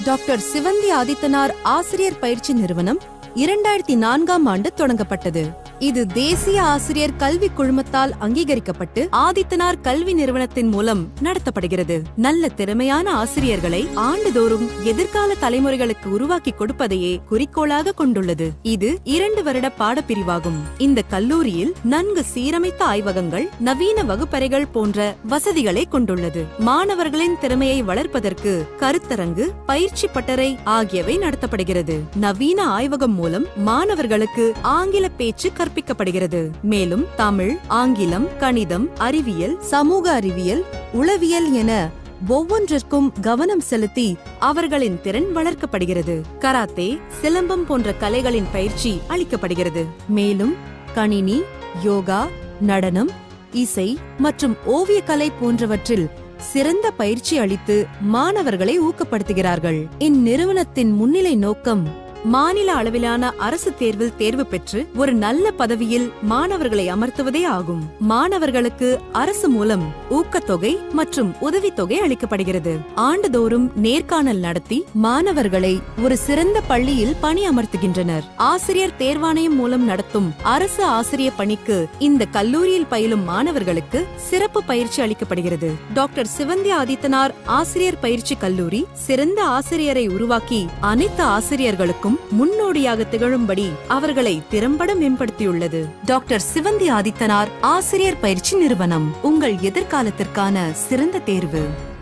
doctor சிவந்தி ஆதித்தனார் ஆசிரியர் பயிற்சி நிறுவனம் இரண்டாயிரத்தி நான்காம் ஆண்டு தொடங்கப்பட்டது இது தேசிய ஆசிரியர் கல்வி குழுமத்தால் அங்கீகரிக்கப்பட்டு ஆதித்தனார் கல்வி நிறுவனத்தின் மூலம் நடத்தப்படுகிறது நல்ல திறமையான ஆசிரியர்களை ஆண்டுதோறும் எதிர்கால தலைமுறைகளுக்கு உருவாக்கி கொடுப்பதையே குறிக்கோளாக கொண்டுள்ளது இது இரண்டு வருட பாடப்பிரிவாகும் இந்த கல்லூரியில் நன்கு சீரமைத்த ஆய்வகங்கள் நவீன வகுப்பறைகள் போன்ற வசதிகளை கொண்டுள்ளது மாணவர்களின் திறமையை வளர்ப்பதற்கு கருத்தரங்கு பயிற்சி பட்டறை ஆகியவை நடத்தப்படுகிறது நவீன ஆய்வகம் மூலம் மாணவர்களுக்கு ஆங்கில பேச்சு கற்பிக்கப்படுகிறது மேலும் தமிழ் ஆங்கிலம் கணிதம் அறிவியல் சமூக அறிவியல் உளவியல் என ஒவ்வொன்றிற்கும் கவனம் செலுத்தி அவர்களின் திறன் வளர்க்கப்படுகிறது கராத்தே சிலம்பம் போன்ற கலைகளின் பயிற்சி அளிக்கப்படுகிறது மேலும் கணினி யோகா நடனம் இசை மற்றும் ஓவியக்கலை போன்றவற்றில் சிறந்த பயிற்சி அளித்து மாணவர்களை ஊக்கப்படுத்துகிறார்கள் இந்நிறுவனத்தின் முன்னிலை நோக்கம் மாநில அளவிலான அரசு தேர்வில் தேர்வு பெற்று ஒரு நல்ல பதவியில் மாணவர்களை அமர்த்துவதே ஆகும் மாணவர்களுக்கு அரசு மூலம் ஊக்கத்தொகை மற்றும் உதவித்தொகை அளிக்கப்படுகிறது ஆண்டுதோறும் நேர்காணல் நடத்தி மாணவர்களை ஒரு சிறந்த பள்ளியில் பணி அமர்த்துகின்றனர் ஆசிரியர் தேர்வாணையம் மூலம் நடத்தும் அரசு ஆசிரிய பணிக்கு இந்த கல்லூரியில் பயிலும் மாணவர்களுக்கு சிறப்பு பயிற்சி அளிக்கப்படுகிறது டாக்டர் சிவந்தி ஆதித்தனார் ஆசிரியர் பயிற்சி கல்லூரி சிறந்த ஆசிரியரை உருவாக்கி அனைத்து ஆசிரியர்களுக்கும் முன்னோடியாக திகழும்படி அவர்களை திறம்பட மேம்படுத்தியுள்ளது டாக்டர் சிவந்தி ஆதித்தனார் ஆசிரியர் பயிற்சி நிறுவனம் உங்கள் எதிர்காலத்திற்கான சிறந்த தேர்வு